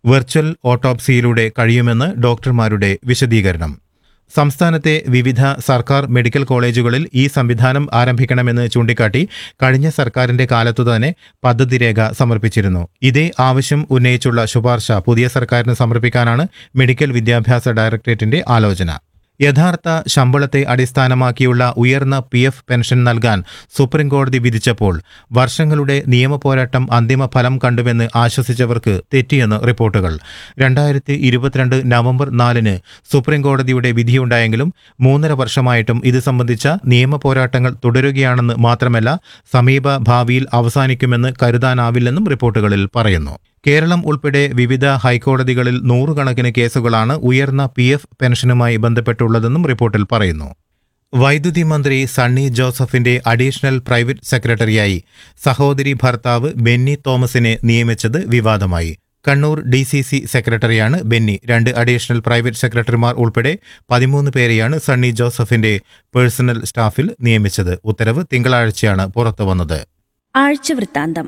virtual ഓട്ടോപ്സിയിലൂടെ കഴിയുമെന്ന് ഡോക്ടർമാരുടെ വിശദീകരണം സംസ്ഥാനത്തെ വിവിധ സർക്കാർ മെഡിക്കൽ കോളേജുകളിൽ ഈ സംവിധാനം ആരംഭിക്കണമെന്ന് ചൂണ്ടിക്കാട്ടി കഴിഞ്ഞ സർക്കാരിന്റെ കാലത്തു തന്നെ പദ്ധതി രേഖ സമർപ്പിച്ചിരുന്നു ഇതേ ആവശ്യം ഉന്നയിച്ചുള്ള ശുപാർശ പുതിയ സർക്കാരിന് സമർപ്പിക്കാനാണ് മെഡിക്കൽ വിദ്യാഭ്യാസ ഡയറക്ടറേറ്റിന്റെ ആലോചന യഥാർത്ഥ ശമ്പളത്തെ അടിസ്ഥാനമാക്കിയുള്ള ഉയർന്ന പി എഫ് പെൻഷൻ നൽകാൻ സുപ്രീംകോടതി വിധിച്ചപ്പോൾ വർഷങ്ങളുടെ നിയമപോരാട്ടം അന്തിമ ഫലം കണ്ടുവെന്ന് ആശ്വസിച്ചവർക്ക് തെറ്റിയെന്ന് റിപ്പോർട്ടുകൾ രണ്ടായിരത്തി ഇരുപത്തിരണ്ട് നവംബർ നാലിന് സുപ്രീംകോടതിയുടെ വിധിയുണ്ടായെങ്കിലും മൂന്നര വർഷമായിട്ടും ഇത് സംബന്ധിച്ച നിയമപോരാട്ടങ്ങൾ തുടരുകയാണെന്ന് മാത്രമല്ല സമീപ ഭാവിയിൽ അവസാനിക്കുമെന്ന് കരുതാനാവില്ലെന്നും റിപ്പോർട്ടുകളിൽ പറയുന്നു കേരളം ഉൾപ്പെടെ വിവിധ ഹൈക്കോടതികളിൽ നൂറുകണക്കിന് കേസുകളാണ് ഉയർന്ന പി എഫ് പെൻഷനുമായി ബന്ധപ്പെട്ടുള്ളതെന്നും റിപ്പോർട്ടിൽ പറയുന്നു വൈദ്യുതി മന്ത്രി സണ്ണി ജോസഫിന്റെ അഡീഷണൽ പ്രൈവറ്റ് സെക്രട്ടറിയായി സഹോദരി ഭർത്താവ് ബെന്നി തോമസിനെ നിയമിച്ചത് വിവാദമായി കണ്ണൂർ ഡി സി സി സെക്രട്ടറിയാണ് ബെന്നി രണ്ട് അഡീഷണൽ പ്രൈവറ്റ് സെക്രട്ടറിമാർ ഉൾപ്പെടെ പതിമൂന്ന് പേരെയാണ് സണ്ണി ജോസഫിന്റെ പേഴ്സണൽ സ്റ്റാഫിൽ നിയമിച്ചത് ഉത്തരവ് തിങ്കളാഴ്ചയാണ് പുറത്തുവന്നത് ആഴ്ചവൃത്താന്തം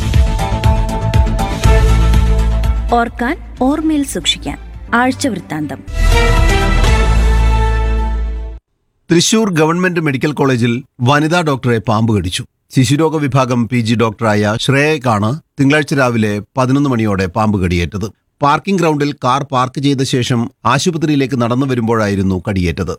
ഓർക്കാൻ ഓർമ്മയിൽ സൂക്ഷിക്കാൻ ആഴ്ചവൃത്താന്തം തൃശൂർ ഗവൺമെന്റ് മെഡിക്കൽ കോളേജിൽ വനിതാ ഡോക്ടറെ പാമ്പ് കടിച്ചു ശിശുരോഗ വിഭാഗം പി ജി ഡോക്ടറായ ശ്രേയക്കാണ് തിങ്കളാഴ്ച രാവിലെ പതിനൊന്ന് മണിയോടെ പാമ്പ് കടിയേറ്റത് പാർക്കിംഗ് ഗ്രൗണ്ടിൽ കാർ പാർക്ക് ചെയ്ത ശേഷം ആശുപത്രിയിലേക്ക് നടന്നു വരുമ്പോഴായിരുന്നു കടിയേറ്റത്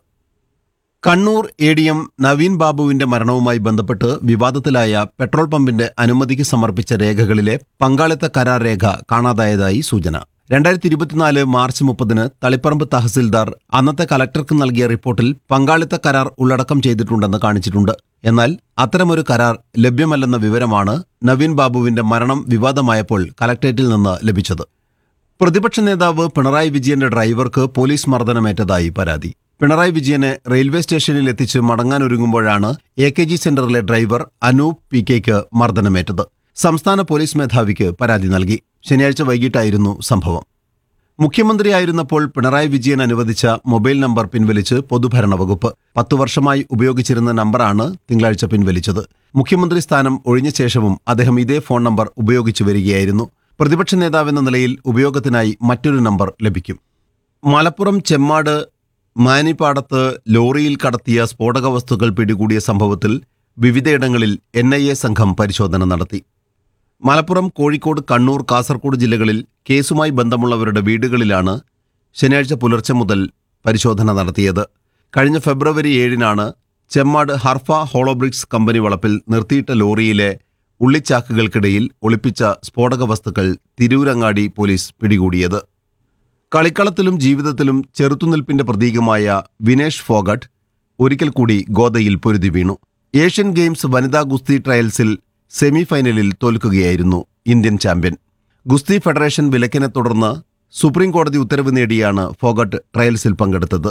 Kannur A D M Naveen ബാബുവിന്റെ മരണവുമായി ബന്ധപ്പെട്ട് വിവാദത്തിലായ പെട്രോൾ പമ്പിന്റെ അനുമതിക്ക് സമർപ്പിച്ച രേഖകളിലെ പങ്കാളിത്ത കരാർ രേഖ കാണാതായതായി സൂചന രണ്ടായിരത്തി ഇരുപത്തിനാല് മാർച്ച് മുപ്പതിന് തളിപ്പറമ്പ് തഹസിൽദാർ അന്നത്തെ കലക്ടർക്ക് നൽകിയ റിപ്പോർട്ടിൽ പങ്കാളിത്ത കരാർ ഉള്ളടക്കം ചെയ്തിട്ടുണ്ടെന്ന് കാണിച്ചിട്ടുണ്ട് എന്നാൽ അത്തരമൊരു കരാർ ലഭ്യമല്ലെന്ന വിവരമാണ് നവീൻ ബാബുവിന്റെ മരണം വിവാദമായപ്പോൾ കലക്ടറേറ്റിൽ നിന്ന് ലഭിച്ചത് പ്രതിപക്ഷ നേതാവ് പിണറായി വിജയന്റെ ഡ്രൈവർക്ക് പോലീസ് മർദ്ദനമേറ്റതായി പരാതി പിണറായി വിജയനെ റെയിൽവേ സ്റ്റേഷനിൽ എത്തിച്ച് മടങ്ങാനൊരുങ്ങുമ്പോഴാണ് എ കെ ജി സെന്ററിലെ ഡ്രൈവർ അനൂപ് പി കെക്ക് മർദ്ദനമേറ്റത് സംസ്ഥാന പോലീസ് മേധാവിക്ക് പരാതി നൽകി ശനിയാഴ്ച വൈകിട്ടായിരുന്നു സംഭവം മുഖ്യമന്ത്രിയായിരുന്നപ്പോൾ പിണറായി വിജയൻ അനുവദിച്ച മൊബൈൽ നമ്പർ പിൻവലിച്ച് പൊതുഭരണ വകുപ്പ് പത്തു വർഷമായി ഉപയോഗിച്ചിരുന്ന നമ്പറാണ് തിങ്കളാഴ്ച പിൻവലിച്ചത് മുഖ്യമന്ത്രി സ്ഥാനം ഒഴിഞ്ഞ ശേഷവും അദ്ദേഹം ഇതേ ഫോൺ നമ്പർ ഉപയോഗിച്ചു വരികയായിരുന്നു പ്രതിപക്ഷ നേതാവെന്ന നിലയിൽ ഉപയോഗത്തിനായി മറ്റൊരു നമ്പർ ലഭിക്കും മലപ്പുറം ചെമ്മാട് മാനിപ്പാടത്ത് ലോറിയിൽ കടത്തിയ സ്ഫോടക വസ്തുക്കൾ പിടികൂടിയ സംഭവത്തിൽ വിവിധയിടങ്ങളിൽ എൻ ഐ എ സംഘം പരിശോധന നടത്തി മലപ്പുറം കോഴിക്കോട് കണ്ണൂർ കാസർഗോഡ് ജില്ലകളിൽ കേസുമായി ബന്ധമുള്ളവരുടെ വീടുകളിലാണ് ശനിയാഴ്ച പുലർച്ചെ മുതൽ പരിശോധന നടത്തിയത് കഴിഞ്ഞ ഫെബ്രുവരി ഏഴിനാണ് ചെമ്മാട് ഹർഫ ഹോളോബ്രിക്സ് കമ്പനി വളപ്പിൽ നിർത്തിയിട്ട ലോറിയിലെ ഉള്ളിച്ചാക്കുകൾക്കിടയിൽ ഒളിപ്പിച്ച സ്ഫോടക വസ്തുക്കൾ തിരൂരങ്ങാടി പോലീസ് പിടികൂടിയത് കളിക്കളത്തിലും ജീവിതത്തിലും ചെറുത്തുനിൽപ്പിന്റെ പ്രതീകമായ വിനേഷ് ഫോഗട്ട് ഒരിക്കൽ കൂടി ഗോദയിൽ പൊരുതി വീണു ഏഷ്യൻ ഗെയിംസ് വനിതാ ഗുസ്തി ട്രയൽസിൽ സെമി ഫൈനലിൽ തോൽക്കുകയായിരുന്നു ഇന്ത്യൻ ചാമ്പ്യൻ ഗുസ്തി ഫെഡറേഷൻ വിലക്കിനെ തുടർന്ന് സുപ്രീം കോടതി ഉത്തരവ് നേടിയാണ് ഫോഗട്ട് ട്രയൽസിൽ പങ്കെടുത്തത്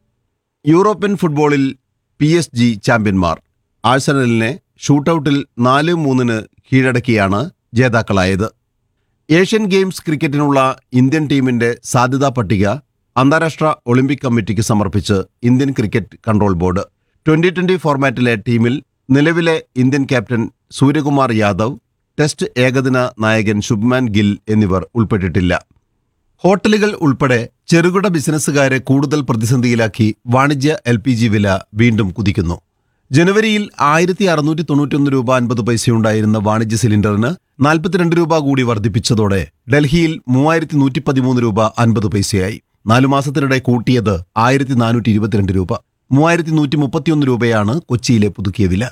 യൂറോപ്യൻ ഫുട്ബോളിൽ പി എസ് ജി ചാമ്പ്യന്മാർ ആഴ്സണലിനെ ഷൂട്ടൌട്ടിൽ നാല് മൂന്നിന് കീഴടക്കിയാണ് ജേതാക്കളായത് ഏഷ്യൻ ഗെയിംസ് ക്രിക്കറ്റിനുള്ള ഇന്ത്യൻ ടീമിന്റെ സാധ്യതാ പട്ടിക അന്താരാഷ്ട്ര ഒളിമ്പിക് കമ്മിറ്റിക്ക് സമർപ്പിച്ച് Indian cricket control board twenty twenty ഫോർമാറ്റിലെ ടീമിൽ നിലവിലെ Indian captain Suryakumar Yadav test ഏകദിന നായകൻ ശുഭ്മാൻ ഗിൽ എന്നിവർ ഉൾപ്പെട്ടിട്ടില്ല ഹോട്ടലുകൾ ഉൾപ്പെടെ ചെറുകിട ബിസിനസ്സുകാരെ കൂടുതൽ പ്രതിസന്ധിയിലാക്കി വാണിജ്യ എൽ പി ജി വില വീണ്ടും കുതിക്കുന്നു ജനുവരിയിൽ ആയിരത്തി അറുന്നൂറ്റി തൊണ്ണൂറ്റൊന്ന് രൂപ അൻപത് പൈസയുണ്ടായിരുന്ന വാണിജ്യ സിലിണ്ടറിന് നാൽപ്പത്തിരണ്ട് രൂപ കൂടി വർദ്ധിപ്പിച്ചതോടെ ഡൽഹിയിൽ മൂവായിരത്തി നൂറ്റി പതിമൂന്ന് രൂപ അൻപത് പൈസയായി നാലു മാസത്തിനിടെ കൂട്ടിയത് ആയിരത്തി നാനൂറ്റി ഇരുപത്തിരണ്ട് രൂപ മൂവായിരത്തി നൂറ്റി മുപ്പത്തിയൊന്ന് രൂപയാണ് കൊച്ചിയിലെ പുതുക്കിയ വില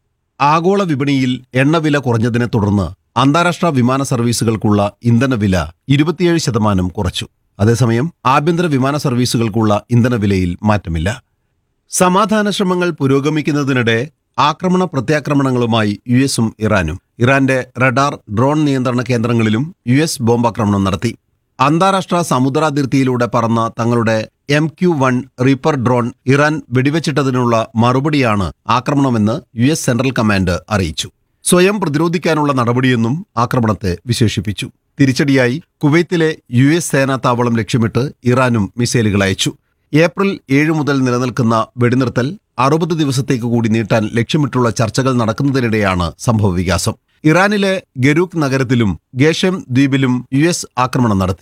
ആഗോള വിപണിയിൽ എണ്ണവില കുറഞ്ഞതിനെ തുടർന്ന് അന്താരാഷ്ട്ര വിമാന സർവീസുകൾക്കുള്ള ഇന്ധനവില ഇരുപത്തിയേഴ് ശതമാനം കുറച്ചു അതേസമയം ആഭ്യന്തര വിമാന സർവീസുകൾക്കുള്ള ഇന്ധനവിലയിൽ മാറ്റമില്ല സമാധാന ശ്രമങ്ങൾ പുരോഗമിക്കുന്നതിനിടെ ആക്രമണ പ്രത്യാക്രമണങ്ങളുമായി യു എസും ഇറാനും ഇറാന്റെ റഡാർ ഡ്രോൺ നിയന്ത്രണ കേന്ദ്രങ്ങളിലും യു എസ് ബോംബാക്രമണം നടത്തി അന്താരാഷ്ട്ര സമുദ്രാതിർത്തിയിലൂടെ പറന്ന തങ്ങളുടെ M Q one reaper drone Iran വെടിവെച്ചിട്ടതിനുള്ള മറുപടിയാണ് ആക്രമണമെന്ന് യു എസ് സെൻട്രൽ കമാൻഡ് അറിയിച്ചു സ്വയം പ്രതിരോധിക്കാനുള്ള നടപടിയെന്നും ആക്രമണത്തെ വിശേഷിപ്പിച്ചു തിരിച്ചടിയായി കുവൈത്തിലെ യു എസ് സേനാ താവളം ലക്ഷ്യമിട്ട് ഇറാനും മിസൈലുകൾ അയച്ചു ഏപ്രിൽ ഏഴ് മുതൽ നിലനിൽക്കുന്ന വെടിനിർത്തൽ അറുപത് ദിവസത്തേക്ക് കൂടി നീട്ടാൻ ലക്ഷ്യമിട്ടുള്ള ചർച്ചകൾ നടക്കുന്നതിനിടെയാണ് സംഭവവികാസം ഇറാനിലെ ഗരൂക്ക് നഗരത്തിലും ഗേഷം ദ്വീപിലും യു എസ് ആക്രമണം നടത്തി